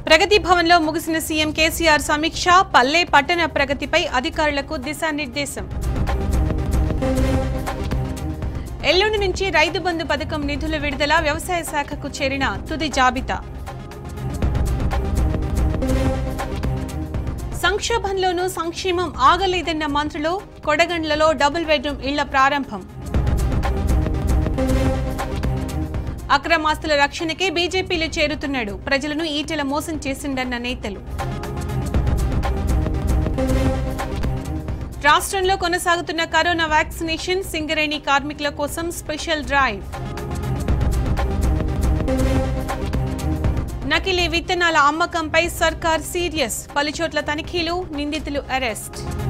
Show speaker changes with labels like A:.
A: ప్రగతి భవన్లో ముగిసిన సీఎం కేసీఆర్ సమీక్ష పల్లె పట్టణ ప్రగతిపై అధికారులకు దిశానిర్దేశం ఎల్లుండి నుంచి రైతు బంధు పథకం నిధుల విడుదల వ్యవసాయ శాఖకు చేరిన తుది జాబితా సంక్షోభంలోనూ సంక్షేమం ఆగలేదన్న మంత్రులు కొడగండ్లలో డబుల్ బెడ్రూమ్ ఇళ్ల ప్రారంభం అక్రమాస్తుల రక్షణకే బీజేపీలో చేరుతున్నాడు ప్రజలను ఈటెల మోసం చేసిండన్న నేతలు రాష్ట్రంలో కొనసాగుతున్న కరోనా వ్యాక్సినేషన్ సింగరేణి కార్మికుల కోసం స్పెషల్ డ్రైవ్ నకిలీ విత్తనాల అమ్మకంపై సర్కార్ సీరియస్ పలుచోట్ల తనిఖీలు నిందితులు అరెస్ట్